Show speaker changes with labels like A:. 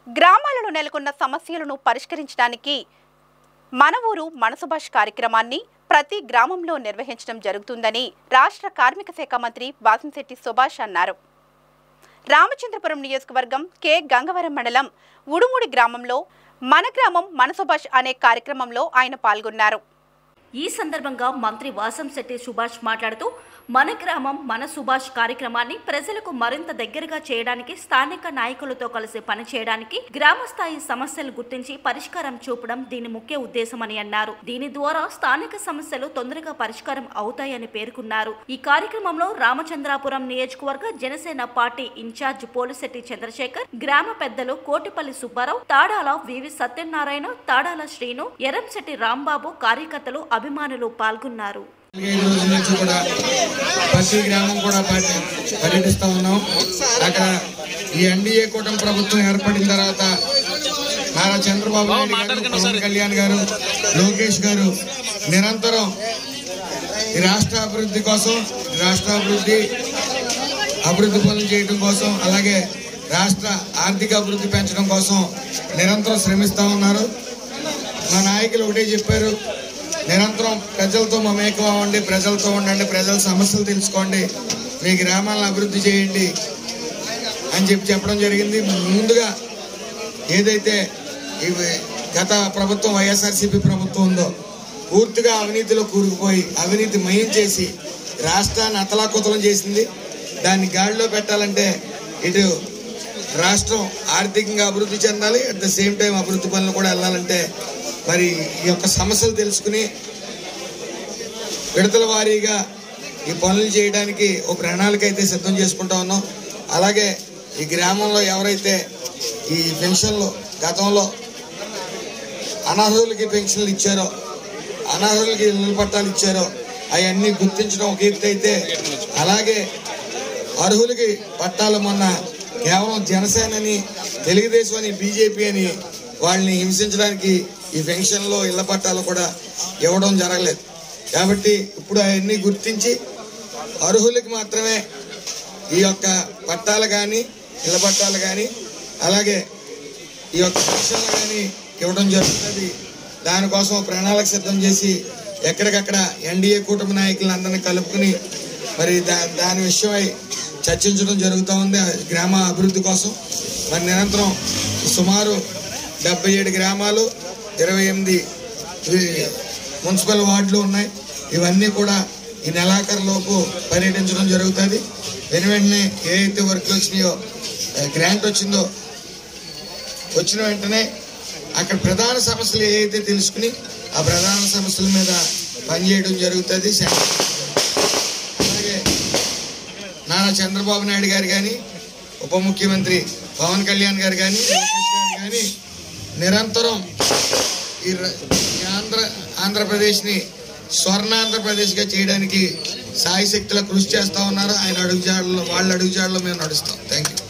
A: గ్రామాలలో నెలకొన్న సమస్యలను పరిష్కరించడానికి మన ఊరు మనసు భాష కార్యక్రమాన్ని ప్రతి గ్రామంలో నిర్వహించడం జరుగుతుందని రాష్ట్ర కార్మిక శాఖ మంత్రి బాసంశెట్టి సుభాష్ అన్నారు రామచంద్రపురం నియోజకవర్గం కె గంగవరం మండలం ఉడుముడి గ్రామంలో మన గ్రామం మన సుభాష్ అనే కార్యక్రమంలో ఆయన పాల్గొన్నారు
B: ఈ సందర్భంగా మంత్రి వాసంశెట్టి సుభాష్ మాట్లాడుతూ మన గ్రామం మన సుభాష్ కార్యక్రమాన్ని ప్రజలకు మరింత దగ్గరగా చేయడానికి స్థానిక నాయకులతో కలిసి పనిచేయడానికి గ్రామ స్థాయి సమస్యలు గుర్తించి పరిష్కారం చూపడం దీని ముఖ్య ఉద్దేశమని అన్నారు దీని ద్వారా స్థానిక సమస్యలు తొందరగా పరిష్కారం అవుతాయని పేర్కొన్నారు ఈ కార్యక్రమంలో రామచంద్రాపురం నియోజకవర్గ జనసేన పార్టీ ఇన్ఛార్జ్ పోలిశెట్టి చంద్రశేఖర్ గ్రామ పెద్దలు కోటిపల్లి సుబ్బారావు తాడాల వివి సత్యనారాయణ తాడాల శ్రీను ఎరంశెట్టి రాంబాబు కార్యకర్తలు అభిమానులు పాల్గొన్నారు
C: నాలుగైదు రోజుల నుంచి కూడా ప్రతి గ్రామం కూడా పర్య- పర్యటిస్తా ఉన్నాం అక్కడ ఈ ఎన్డీఏ కూటమి ప్రభుత్వం ఏర్పడిన తర్వాత నారా చంద్రబాబు నాయుడు గారు పవన్ కళ్యాణ్ గారు లోకేష్ గారు నిరంతరం ఈ రాష్ట్ర అభివృద్ధి కోసం ఈ రాష్ట్ర అభివృద్ధి అభివృద్ధి పనులు చేయడం కోసం అలాగే రాష్ట్ర ఆర్థిక అభివృద్ధి పెంచడం కోసం నిరంతరం శ్రమిస్తూ ఉన్నారు మా నాయకులు ఒకటే చెప్పారు నిరంతరం ప్రజలతో మమేకం అవ్వండి ప్రజలతో ఉండండి ప్రజల సమస్యలు తెలుసుకోండి మీ గ్రామాలను అభివృద్ధి చేయండి అని చెప్పి చెప్పడం జరిగింది ముందుగా ఏదైతే ఇవి గత ప్రభుత్వం వైఎస్ఆర్సీపీ ప్రభుత్వం ఉందో పూర్తిగా అవినీతిలో కూరుకుపోయి అవినీతి మయం చేసి రాష్ట్రాన్ని అతలాకుతలం చేసింది దాన్ని గాడిలో పెట్టాలంటే ఇటు రాష్ట్రం ఆర్థికంగా అభివృద్ధి చెందాలి అట్ ద సేమ్ టైం అభివృద్ధి పనులు కూడా వెళ్ళాలంటే మరి ఈ యొక్క సమస్యలు తెలుసుకుని విడతల వారీగా ఈ పనులు చేయడానికి ఒక ప్రణాళిక అయితే సిద్ధం చేసుకుంటా ఉన్నాం అలాగే ఈ గ్రామంలో ఎవరైతే ఈ పెన్షన్లు గతంలో అనాథులకి పెన్షన్లు ఇచ్చారో అనాథులకి ఇళ్ళ పట్టాలు ఇచ్చారో అవన్నీ గుర్తించడం ఒక ఎత్తు అయితే అలాగే అర్హులకి పట్టాలు మొన్న కేవలం జనసేన అని తెలుగుదేశం అని బీజేపీ అని వాళ్ళని హింసించడానికి ఈ పెన్షన్లో ఇళ్ల పట్టాలు కూడా ఇవ్వడం జరగలేదు కాబట్టి ఇప్పుడు అవన్నీ గుర్తించి అర్హులకి మాత్రమే ఈ యొక్క పట్టాలు కానీ ఇళ్ల పట్టాలు కానీ అలాగే ఈ యొక్క పెన్షన్లు కానీ ఇవ్వడం జరుగుతుంది దానికోసం ప్రణాళిక సిద్ధం చేసి ఎక్కడికక్కడ ఎన్డీఏ కూటమి నాయకులందరినీ కలుపుకుని మరి దా దాని విషయమై చర్చించడం జరుగుతూ ఉంది ఆ గ్రామ అభివృద్ధి కోసం మరి నిరంతరం సుమారు డెబ్బై ఏడు గ్రామాలు ఇరవై ఎనిమిది ఈ మున్సిపల్ వార్డులు ఉన్నాయి ఇవన్నీ కూడా ఈ నెలాఖరు లోపు పర్యటించడం జరుగుతుంది వెను వెంటనే ఏ అయితే వర్క్లు వచ్చినాయో గ్రాంట్ వచ్చిందో వచ్చిన వెంటనే అక్కడ ప్రధాన సమస్యలు ఏవైతే తెలుసుకుని ఆ ప్రధాన సమస్యల మీద పనిచేయడం జరుగుతుంది అలాగే నారా చంద్రబాబు నాయుడు గారు కానీ ఉప ముఖ్యమంత్రి పవన్ కళ్యాణ్ గారు కానీ లోకేష్ గారు కానీ నిరంతరం ఈ ర- ఈ ఆంధ్ర ఆంధ్రప్రదేశ్ని స్వర్ణాంధ్రప్రదేశ్గా చేయడానికి సాయశక్తుల కృషి చేస్తూ ఉన్నారు ఆయన అడుగుజాడలో వాళ్ళ అడుగుజాడలో మేము నడుస్తాం థ్యాంక్ యూ